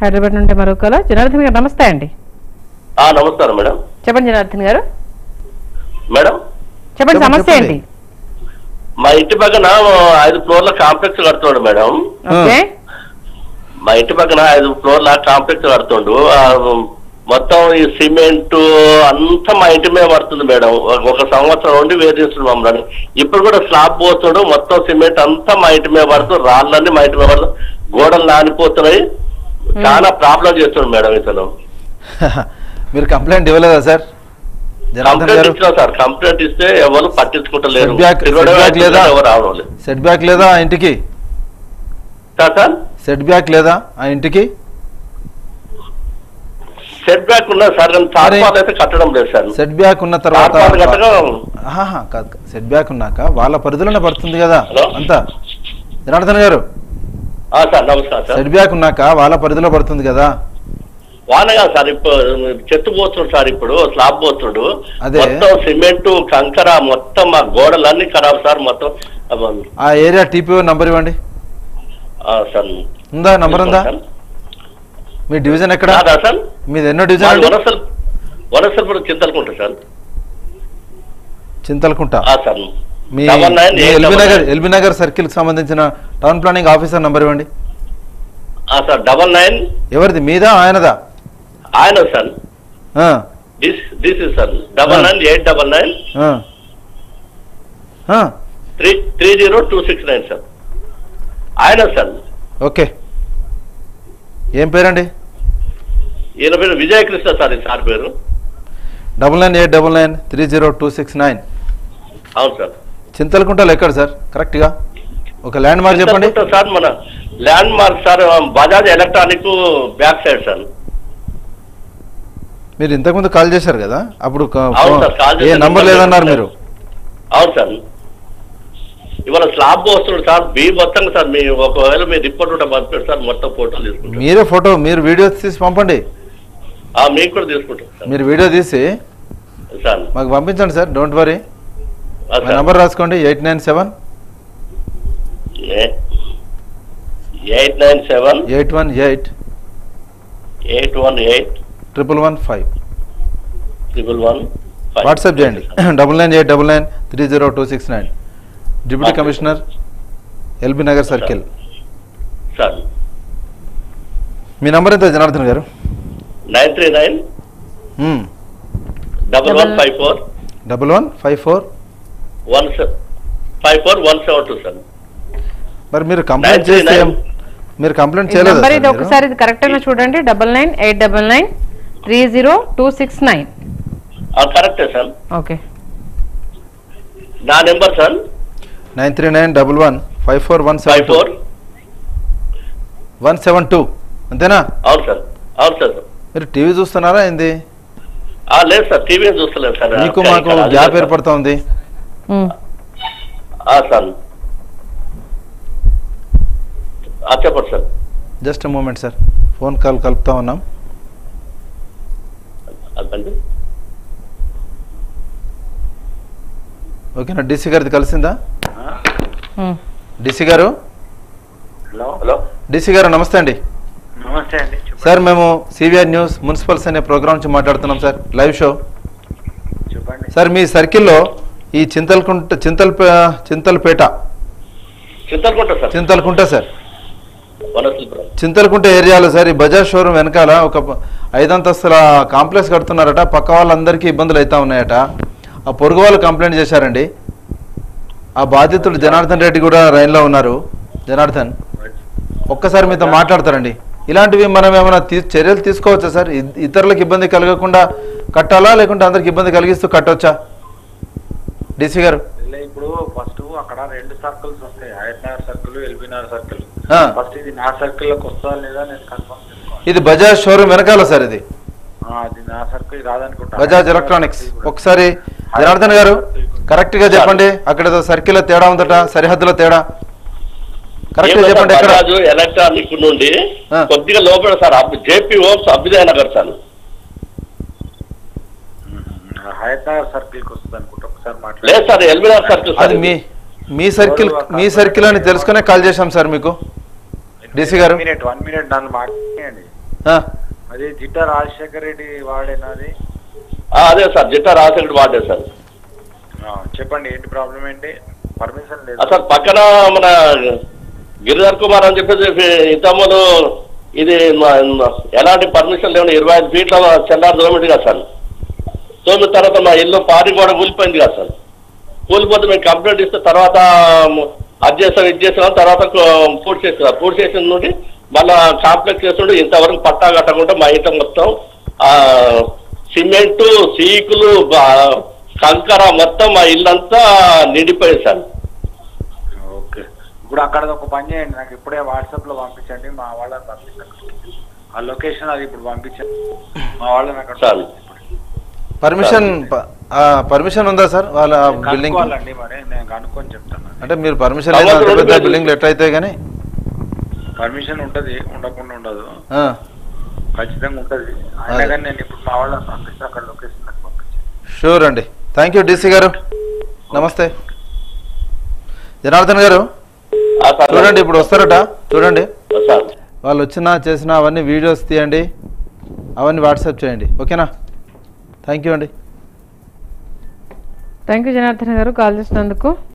హైదరాబాద్ నుండి మరో కాల జనార్దన్ గారు నమస్తే అండి ఆ, నమస్కారం మేడం చెప్పండి జనార్దన్ గారు మేడం చెప్పండి చెప్పండి, సమస్య చెప్పండి. ఏంటి మా ఇంటి పక్కన ఐదు ఫ్లోర్ల కాంప్లెక్స్ కడుతున్నాడు మేడం ఓకే మా ఇంటి పక్కన ఐదు ఫ్లోర్ల కాంప్లెక్స్ కడుతుండు ఆ, మొత్తం ఈ సిమెంట్ అంతా మా ఇంటి మీద పడుతుంది మేడం ఒక- ఒక సంవత్సరం నుండి వేధిస్తుంది మమ్మల్ని ఇప్పుడు కూడా స్లాబ్ పోతుండు మొత్తం సిమెంట్ అంతా మా ఇంటి మీద పడుతుంది రాళ్ళన్నీ మా ఇంటి మీద పడుతుంది గోడలు నానిపోతున్నాయి చాలా ప్రాబ్లం చేస్తుంది మేడం ఇతను మీరు కంప్లైంట్ ఇవ్వలేదా సార్ జనార్దన్ కంప్లైంట్ గారు ఇచ్చినా సార్ కంప్లైంట్ ఇస్తే ఎవరు పట్టించుకుంటలేరు Setback- తిరగడమే setback అవుతుంది, లేదా? ఎవరు రావడం లేదు సెట్ బ్యాక్ లేదా ఆ ఇంటికి సార్ సార్ సెట్ బ్యాక్ లేదా ఆ ఇంటికి సెట్ బ్యాక్ ఉన్నది సార్ కానీ తాత్పాలు అయితే కట్టడం లేదు సార్ సెట్ బ్యాక్ ఉన్న తర్వాత తాత్పాలు కట్టడం ఆహాహా, కాదు కాదు. సెట్ బ్యాక్ ఉన్నాక వాళ్ళ పరిధిలోనే పడుతుంది కదా హలో? అంతా జనార్దన్ గారు ఆ, సార్ నమస్కారం సార్ సెట్ బ్యాక్ ఉన్నాక వాళ్ళ పరిధిలో పడుతుంది కదా వాన కాదు సార్ ఇప్పుడు చెట్టు పోతుండు సార్ ఇప్పుడు స్లాబ్ పోతుండు అదే. మొత్తం సిమెంట్ కంకర మొత్తం మా గోడలన్నీ ఖరాబ్ సార్ మొత్తం అబ్బా, ఆ ఏరియా టీపీఓ నంబర్ ఇవ్వండి ఆ, సార్ ఉందా నంబర్ ఉందా మీ డివిజన్ ఎక్కడ కాదా సార్ మీది ఎన్నో డివిజన్ మాది అండి? వనసల్ వనసల్పురం చింతలకుంటా సార్ చింతలకుంట ఆ, సార్ మీ డబల్ నైన్ మీ eight LB double Nagar nine. LB Nagar circle కి సంబంధించిన టౌన్ ప్లానింగ్ ఆఫీసర్ నంబర్ ఇవ్వండి ఆ, సార్ డబల్ నైన్ ఎవరిది మీదా ఆయనదా ఆయన సార్ ఆ, this this is sir double ఆ. నైన్ ఎయిట్ డబల్ నైన్ ఆ. ఆ, three three zero two six nine sir ఆయన సార్ ఓకే ఏం పేరండి ఈయన పేరు విజయకృష్ణ సార్ ఈ సార్ పేరు double nine eight double nine three zero two six nine అవును సార్ చింతలకుంటలో ఎక్కడ సార్ కరెక్ట్గా ఒక ల్యాండ్ మార్క్ చెప్పండి చింతకుంట సార్ మన landmark sir Bajaj electronic back side sir మీరు ఇంతకుముందు కాల్ చేశారు కదా అప్పుడు క- అవును సార్, కాల్ ఏ చేశాను. నంబర్ లేదన్నారు మీరు అవును సార్ ఇవాళ స్లాబ్ వస్తున్నాడు సార్ బీ మొత్తం సార్ మీ ఒకవేళ మీ రిపోర్ట్ ఉంటే పంపారు సార్ మొత్తం ఫోటోలు తీసుకుంటాం మీరే ఫోటో మీరు వీడియో తీసి పంపండి ఆ, మీకు కూడా తీసుకుంటాం సార్ మీరు వీడియో తీసి సార్ మాకు పంపించండి సార్ డోంట్ వరీ ఆ, మా సార్. నంబర్ రాసుకోండి ఎయిట్ నైన్ సెవెన్ ఏ- eight nine seven eight one eight eight one eight triple one five triple one five. WhatsApp చేయండి double nine eight double nine three zero two six nine deputy Okay. Commissioner LB Nagar circle sir మీ number ఎంత Janardhan garu nine three nine double one Double- five four double one five four one five four one seven two sir మరి మీరు complaint Nine three చేస్తే nine. మీరు complaint ఈ చేయలేదు number ఇది ఒకసారి ఇది కరెక్ట్ అయినా చూడండి double nine eight double nine three zero two six nine కరెక్టే సార్ ఓకే నా number sir nine three nine double one five four one five seven four one seven two అంతేనా అవును సార్ అవును సార్ మీరు TV చూస్తున్నారా ఏంది ఆ, లేదు సార్ టీవీ చూస్తలేదు సార్ మీకు ఇక్కడ- మాకు ఇక్కడ అది గ్యాప్ లేదు సార్. ఏర్పడుతూ ఉంది ఆ, సార్ ఆ, చెప్పండి sir just moment sir phone call కలుపుతా ఉన్నాం అదండి ఓకేనా డీసీ గారిది కలిసిందా DC garu hello hello DC garu నమస్తే అండి నమస్తే అండి చెప్పండి సార్ మేము సివిఆర్ న్యూస్ మున్సిపల్స్ అనే ప్రోగ్రామ్ నుంచి మాట్లాడుతున్నాం సార్ లైవ్ షో చెప్పండి సార్ మీ సర్కిల్లో ఈ చింతలకుంట చింతల్ చింతలపేట చింతలకుంట సార్ చింతలకుంట సార్ వనస్థలిపురం చింతలకుంట ఏరియాలో సార్ ఈ బజాజ్ షోరూమ్ వెనకాల ఒక ప- ఐదంతస్తుల కాంప్లెక్స్ కడుతున్నారట పక్క వాళ్ళందరికీ ఇబ్బందులు అవుతా ఉన్నాయట ఆ పొరుగు వాళ్ళు కంప్లైంట్ చేశారండి ఆ బాధితుడు జనార్దన్ రెడ్డి కూడా లైన్లో ఉన్నారు జనార్దన్ ఒక్కసారి మీతో మాట్లాడతారండి ఇలాంటివి మనం ఏమైనా తీ చర్యలు తీసుకోవచ్చా సార్ ఇ- ఇతరులకు ఇబ్బంది కలగకుండా కట్టాలా లేకుంటే అందరికి ఇబ్బంది కలిగిస్తూ కట్టవచ్చా డీసీ గారు ఇలా ఇప్పుడు ఫస్ట్ అక్కడ రెండు సర్కిల్స్ వస్తాయి హైట్నగర్ సర్కిల్ ఎల్బీనగర్ సర్కిల్ ఆ. ఫస్ట్ ఇది నా సర్కిల్ లోకి వస్తుందా లేదా నేను కన్ఫర్మ్ చేసుకోవాలి ఇది బజాజ్ షోరూమ్ వెనకాల సార్ ఇది ఆ, అది నా సర్కిల్ రాదనుకుంటా బజాజ్ ఎలక్ట్రానిక్స్ ఒకసారి జనార్దన్ గారు కరెక్ట్ గా చెప్పండి అక్కడ ఏదో సర్కిల్ తేడా ఉందట సరిహద్దులో తేడా కరెక్ట్ గా చెప్పండి ఎక్కడ బజాజ్ ఎలక్ట్రానిక్ నుండి ఆ. కొద్దిగా లోపల సార్ జేపీ ఓమ్స్ అభ్యుదయ నగర్ సార్ హైట్నగర్ సర్కిల్ కి వస్తుంది అనుకుంటా ఒకసారి లేదు మాట్లాడు సార్ ఎల్బీఆర్ సర్కిల్ సార్ అది మీ మీ సర్కిల్ మీ సర్కిల్ అని తెలుసుకునే కాల్ చేశాం సార్ మీకు DC గారు. మినిట్ వన్ మినిట్ నన్ను మాట్లాడండి ఆ, అది జిట్ట రాజశేఖర్ రెడ్డి వాడేనా అది ఆ, అదే సార్ జిట్టా రాజశేఖర్ వాడే సార్ ఆ, చెప్పండి ఏంటి ప్రాబ్లం ఏంటి పర్మిషన్ లేదు అసలు పక్కన మన గిరిధర్ కుమార్ అని చెప్పేసి ఇంతకుముందు ఇది మ- మ- ఎలాంటి పర్మిషన్ లేవు ఇరవై ఐదు ఫీట్ల చెల్లారు దోమిటి కదా సార్ తోమిన తర్వాత మా ఇల్లు పారి కూడా కూలిపోయింది కదా సార్ కూలిపోతే మేము కంప్లైంట్ ఇస్తే తర్వాత మ- అది చేస్తాం ఇది చేస్తాం తర్వాత కో- పూర్తి చేస్తాం పూర్తి చేసిన నుండి మళ్ళా కాంప్లెక్స్ చేస్తుండే ఇంతవరకు పట్టా కట్టకుండా మా ఇంట్లో మొత్తం ఆ, సిమెంటు సీకులు బా- కంకర మొత్తం మా ఇల్లంతా నిండిపోయింది సార్ ఓకే ఇప్పుడు అక్కడ ఒక పని చేయండి నాకు ఇప్పుడే వాట్సాప్ లో పంపించండి మా వాళ్ళని పంపించండి ఆ లొకేషన్ అది ఇప్పుడు పంపించండి మా వాళ్ళని అక్కడ చాలు. పర్మిషన్ ప- ఆ, పర్మిషన్ ఉందా సార్ వాళ్ళ బిల్డింగ్ కనుక్కోవాలండి మరి నేను కనుక్కొని చెప్తాను అంటే మీరు పర్మిషన్ లేదు అంత పెద్ద బిల్డింగ్లు ఎట్లా అవుతాయి కానీ పర్మిషన్ ఉంటది ఉండకుండా ఉండదు ఆ, ఖచ్చితంగా ఉంటది అయినా అదే. కానీ నేను ఇప్పుడు మా వాళ్ళని పంపిస్తే అక్కడ లొకేషన్ నాకు పంపించండి షూర్ అండి థ్యాంక్ యూ డీసీ గారు నమస్తే జనార్దన్ గారు ఆ సార్ చూడండి ఇప్పుడు వస్తారట చూడండి సార్ వాళ్ళు వచ్చినా చేసినా అవన్నీ వీడియోస్ తీయండి అవన్నీ వాట్సాప్ చేయండి ఓకేనా థ్యాంక్ యూ అండి thank you Janardhan garu call చేసినందుకు